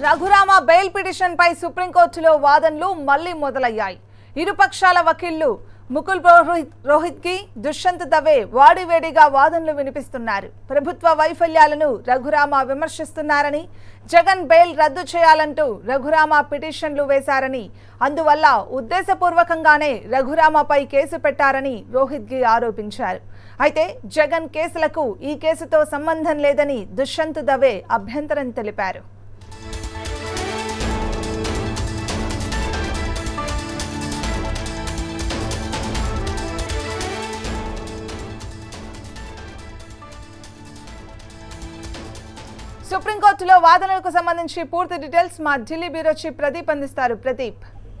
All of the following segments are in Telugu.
రఘురామ బెయిల్ పిటిషన్ పై సుప్రీంకోర్టులో వాదనలు మళ్లీ మొదలయ్యాయి ఇరుపక్షాల వకీళ్లు ముకుల్ రోహిత్ రోహిత్ కి దుష్యంత్ దవే వాడివేడిగా వాదనలు వినిపిస్తున్నారు ప్రభుత్వ వైఫల్యాలను రఘురామ విమర్శిస్తున్నారని జగన్ బెయిల్ రద్దు చేయాలంటూ రఘురామ పిటిషన్లు వేశారని అందువల్ల ఉద్దేశపూర్వకంగానే రఘురామపై కేసు పెట్టారని రోహిత్ గి ఆరోపించారు అయితే జగన్ కేసులకు ఈ కేసుతో సంబంధం లేదని దుష్యంత్ దవే అభ్యంతరం తెలిపారు సుప్రీంకోర్టులో వాదనలకు సంబంధించి పూర్తి డీటెయిల్స్ మా ఢిల్లీ బ్యూరో చీఫ్ ప్రదీప్ అందిస్తారు ప్రదీప్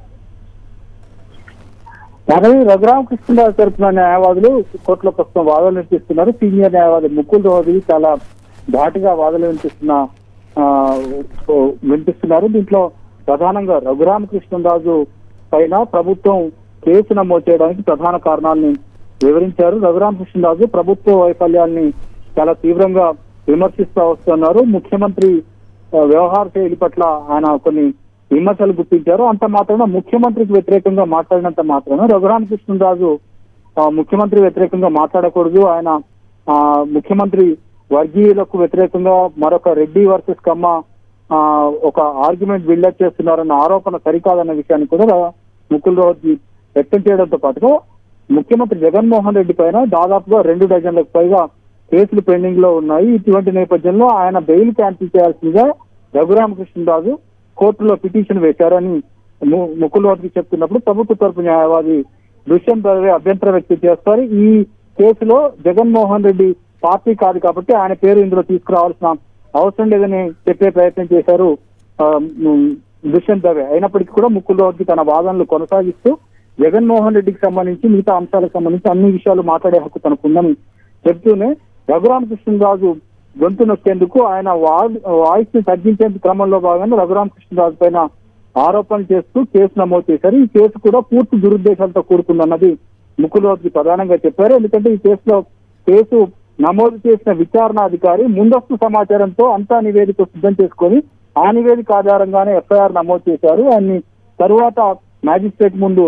కానీ రఘురామకృష్ణరావు తరపున న్యాయవాదులు కోర్టులో ప్రస్తుతం వాదనలు వినిపిస్తున్నారు సీనియర్ న్యాయవాది ముకుల్ రోహి చాలా ధాటుగా వాదనలు వినిపిస్తున్న ఆ, ఓ, వినిపిస్తున్నారు దీంట్లో ప్రధానంగా రఘురామకృష్ణరాజు పైన ప్రభుత్వం కేసు నమోదు చేయడానికి ప్రధాన కారణాలని వివరించారు రఘురామకృష్ణరాజు ప్రభుత్వ వైఫల్యాల్ని చాలా తీవ్రంగా విమర్శిస్తూ వస్తున్నారు ముఖ్యమంత్రి ఆ, వ్యవహార శైలి పట్ల ఆయన కొన్ని విమర్శలు గుర్తించారు అంత మాత్రాన ముఖ్యమంత్రికి వ్యతిరేకంగా మాట్లాడినంత మాత్రాన రఘురామకృష్ణరాజు ఆ, ముఖ్యమంత్రి వ్యతిరేకంగా మాట్లాడకూడదు ఆయన ఆ, ముఖ్యమంత్రి వర్గీయులకు వ్యతిరేకంగా మరొక రెడ్డి వర్సెస్ కమ్మ ఆ, ఒక ఆర్గ్యుమెంట్ బిల్డప్ చేస్తున్నారన్న ఆరోపణ సరికాదన్న విషయాన్ని కూడా ర- ముకుల్ రోహత్జీ వ్యక్తం చేయడంతో పాటుగా ముఖ్యమంత్రి జగన్మోహన్ రెడ్డి పైన దాదాపుగా రెండు డజన్లకు పైగా కేసులు పెండింగ్ లో ఉన్నాయి ఇటువంటి నేపథ్యంలో ఆయన బెయిల్ క్యాన్సిల్ చేయాల్సిందిగా రఘురామకృష్ణరాజు కోర్టులో పిటిషన్ వేశారని ము- ముకుల్ రోహత్కి చెప్తున్నప్పుడు ప్రభుత్వ తరపు న్యాయవాది దుష్యంత్ దవే అభ్యంతరం వ్యక్తం చేస్తారు ఈ కేసులో జగన్మోహన్ రెడ్డి పార్టీ కాదు కాబట్టి ఆయన పేరు ఇందులో తీసుకురావాల్సిన అవసరం లేదని చెప్పే ప్రయత్నం చేశారు ఆ, మ్, దుష్యంత్ దవే అయినప్పటికీ కూడా ముకుల్ రోహత్కి తన వాదనలు కొనసాగిస్తూ జగన్మోహన్ రెడ్డికి సంబంధించి మిగతా అంశాలకు సంబంధించి అన్ని విషయాలు మాట్లాడే హక్కు తనకుందని చెప్తూనే రఘురామకృష్ణరాజు గొంతు నొక్కేందుకు ఆయన వాయిస్ ని తగ్గించేందుకు క్రమంలో భాగంగా రఘురామకృష్ణరాజు పైన ఆరోపణలు చేస్తూ కేసు నమోదు చేశారు ఈ కేసు కూడా పూర్తి దురుద్దేశాలతో కూడుకుందన్నది ముకులోకి ప్రధానంగా చెప్పారు ఎందుకంటే ఈ కేసులో కేసు నమోదు చేసిన విచారణాధికారి ముందస్తు సమాచారంతో అంతా నివేదిక సిద్ధం చేసుకొని ఆ నివేదిక ఆధారంగానే ఎఫ్ఐఆర్ నమోదు చేశారు ఆయన్ని తరువాత మ్యాజిస్ట్రేట్ ముందు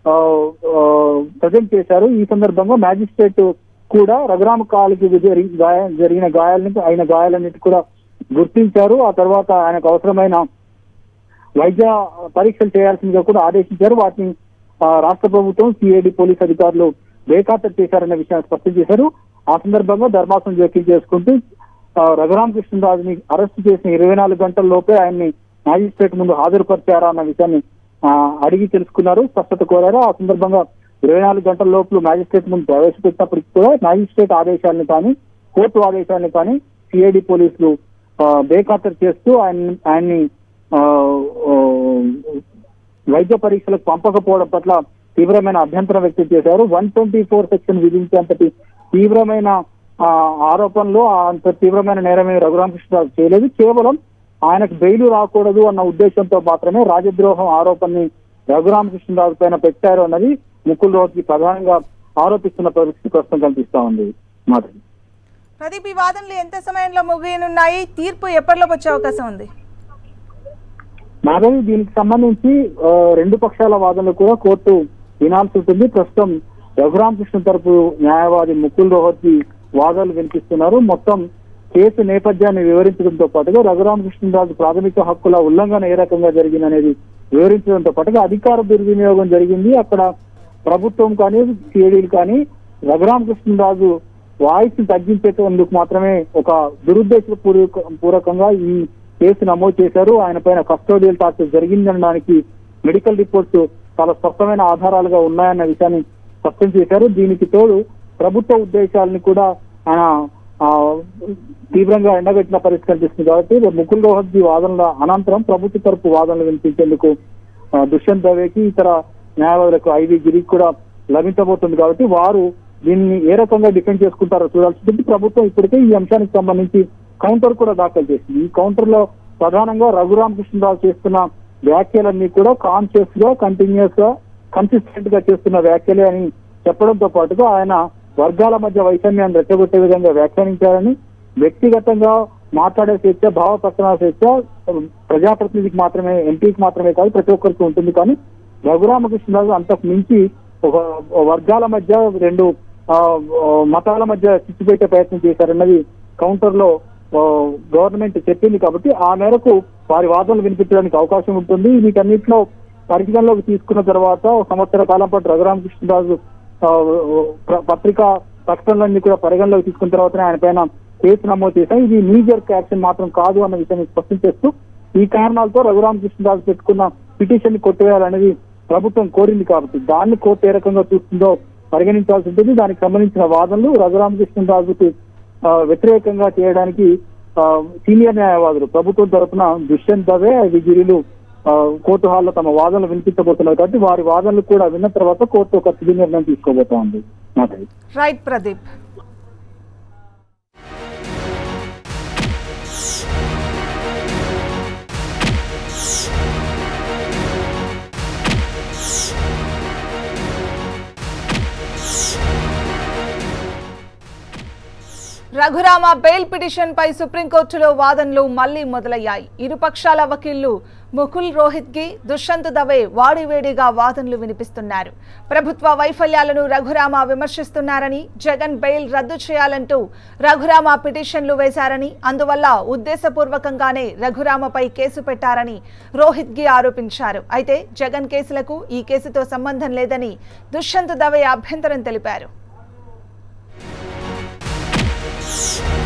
ప్రజెంట్ చేశారు ఈ సందర్భంగా మ్యాజిస్ట్రేట్ కూడా రఘురామ కాలికి జరి- గాయ- జరిగిన గాయాలని అయిన గాయాలన్నిటి కూడా గుర్తించారు ఆ తర్వాత ఆయనకు అవసరమైన వైద్య పరీక్షలు చేయాల్సిందిగా కూడా ఆదేశించారు వాటిని ఆ, రాష్ట్ర ప్రభుత్వం సిఐడి పోలీస్ అధికారులు బేఖాతరు చేశారన్న విషయాన్ని స్పష్టం చేశారు ఆ సందర్భంగా ధర్మాసనం జోక్యం చేసుకుంటూ ఆ, రఘురామకృష్ణరాజుని అరెస్ట్ చేసిన ఇరవై నాలుగు గంటల లోపే ఆయన్ని మ్యాజిస్ట్రేట్ ముందు హాజరుపరిచారా అన్న విషయాన్ని ఆ, అడిగి తెలుసుకున్నారు స్పష్టత కోరారు ఆ సందర్భంగా ఇరవై నాలుగు గంటల లోపల మ్యాజిస్ట్రేట్ ముందు ప్రవేశపెట్టినప్పటికీ కూడా మ్యాజిస్ట్రేట్ ఆదేశాలను కానీ కోర్టు ఆదేశాలను కానీ సిఐడి పోలీసులు ఆ, బేఖాతరు చేస్తూ ఆయన ఆయన్ని ఆ, ఆ, వైద్య పరీక్షలకు పంపకపోవడం పట్ల తీవ్రమైన అభ్యంతరం వ్యక్తం చేశారు వన్ ట్వంటీ ఫోర్ సెక్షన్ విధించేంతటి తీవ్రమైన ఆ, ఆరోపణలు ఆ అంత తీవ్రమైన నేరమే రఘురామకృష్ణరాజు చేయలేదు కేవలం ఆయనకు బెయిల్ రాకూడదు అన్న ఉద్దేశంతో మాత్రమే రాజద్రోహం ఆరోపణని రఘురామకృష్ణరాజు పైన పెట్టారు అన్నది ముకుల్ రోడ్కి ప్రధానంగా ఆరోపిస్తున్న పరిస్థితి ప్రస్తుతం కనిపిస్తా ఉంది మాధవి ప్రదీప్ ఈ వాదనలు ఎంత సమయంలో ముగియనున్నాయి తీర్పు ఎప్పటిలోపు వచ్చే అవకాశం ఉంది మాధవి దీనికి సంబంధించి ఆ, రెండు పక్షాల వాదనలు కూడా కోర్టు వినాల్సి ఉంటుంది ప్రస్తుతం రఘురామకృష్ణ తరపు న్యాయవాది ముకుల్ రోహత్కి వాదనలు వినిపిస్తున్నారు మొత్తం కేసు నేపథ్యాన్ని వివరించడంతో పాటుగా రఘురామకృష్ణరాజు ప్రాథమిక హక్కుల ఉల్లంఘన ఏ రకంగా జరిగిందనేది వివరించడంతో పాటుగా అధికార దుర్వినియోగం జరిగింది అక్కడ ప్రభుత్వం కానీ సిఐడీలు కానీ రఘురామకృష్ణరాజు వాయిస్ ని తగ్గించేందుకు మాత్రమే ఒక దురుద్దేశ పూర్వక పూర్వకంగా ఈ కేసు నమోదు చేశారు ఆయన పైన కస్టోడియల్ టార్చర్ జరిగిందనడానికి మెడికల్ రిపోర్ట్స్ చాలా స్పష్టమైన ఆధారాలుగా ఉన్నాయన్న విషయాన్ని స్పష్టం చేశారు దీనికి తోడు ప్రభుత్వ ఉద్దేశాలని కూడా ఆయన ఆ, తీవ్రంగా ఎండగట్టిన పరిస్థితి కనిపిస్తుంది కాబట్టి ముకుల్ రోహత్జీ వాదనల అనంతరం ప్రభుత్వ తరపు వాదనలు వినిపించేందుకు ఆ, దుష్యంత్ దవేకి ఇతర న్యాయవాదులకు ఐవి గిరికి కూడా లభించబోతుంది కాబట్టి వారు దీన్ని ఏ రకంగా డిఫెండ్ చేసుకుంటారో చూడాల్సి ఉంటుంది ప్రభుత్వం ఇప్పటికే ఈ అంశానికి సంబంధించి కౌంటర్ కూడా దాఖలు చేసింది ఈ కౌంటర్ లో ప్రధానంగా రఘురామకృష్ణరావు చేస్తున్న వ్యాఖ్యలన్నీ కూడా కాన్షియస్ గా కంటిన్యూస్ గా కన్సిస్టెంట్ గా చేస్తున్న వ్యాఖ్యలే అని చెప్పడంతో పాటుగా ఆయన వర్గాల మధ్య వైషమ్యాన్ని రెచ్చగొట్టే విధంగా వ్యాఖ్యానించారని వ్యక్తిగతంగా మాట్లాడే స్వేచ్ఛ భావ ప్రకటన స్వేచ్ఛ ప్రజాప్రతినిధికి మాత్రమే ఎంపీకి మాత్రమే కాదు ప్రతి ఒక్కరికి ఉంటుంది కానీ రఘురామకృష్ణరాజు అంతకు మించి ఒక వర్గాల మధ్య రెండు ఆ, ఆ, మతాల మధ్య చిచ్చు పెట్టే ప్రయత్నం చేశారన్నది కౌంటర్ లో ఆ, గవర్నమెంట్ చెప్పింది కాబట్టి ఆ మేరకు వారి వాదనలు వినిపించడానికి అవకాశం ఉంటుంది వీటన్నిటిలో పరిగణలోకి తీసుకున్న తర్వాత ఒక సంవత్సర కాలం పాటు రఘురామకృష్ణరాజు ఆ, ప్ర- పత్రికా ప్రకటనలన్నీ కూడా పరిగణలోకి తీసుకున్న తర్వాతనే ఆయన పైన కేసు నమోదు చేశాం ఇది నీజర్ యాక్షన్ మాత్రం కాదు అన్న విషయాన్ని స్పష్టం చేస్తూ ఈ కారణాలతో రఘురామకృష్ణరాజు పెట్టుకున్న పిటిషన్ ని కొట్టివేయాలనేది ప్రభుత్వం కోరింది కాబట్టి దాన్ని కోర్టు ఏ రకంగా చూస్తుందో పరిగణించాల్సి ఉంటుంది దానికి సంబంధించిన వాదనలు రఘురామకృష్ణరాజుకి ఆ, వ్యతిరేకంగా చేయడానికి ఆ, సీనియర్ న్యాయవాదులు ప్రభుత్వం తరపున దుష్యంత్ దవే విజిరీలు ఆ, కోర్టు హాల్లో తమ వాదనలు వినిపించబోతున్నారు కాబట్టి వారి వాదనలు కూడా విన్న తర్వాత కోర్టు ఒక తుది నిర్ణయం తీసుకోబోతా ఉంది Madhavi right Pradeep Raghurama bail petition పై సుప్రీంకోర్టులో వాదనలు మళ్లీ మొదలయ్యాయి ఇరుపక్షాల వకీళ్లు ముకుల్ రోహిత్ కి దుష్యంత్ దవే వాడివేడిగా వాదనలు వినిపిస్తున్నారు ప్రభుత్వ వైఫల్యాలను రఘురామ విమర్శిస్తున్నారని జగన్ బెయిల్ రద్దు చేయాలంటూ రఘురామ పిటిషన్లు వేశారని అందువల్ల ఉద్దేశపూర్వకంగానే రఘురామపై కేసు పెట్టారని రోహిత్ గి ఆరోపించారు అయితే జగన్ కేసులకు ఈ కేసుతో సంబంధం లేదని దుష్యంత్ దవే అభ్యంతరం తెలిపారు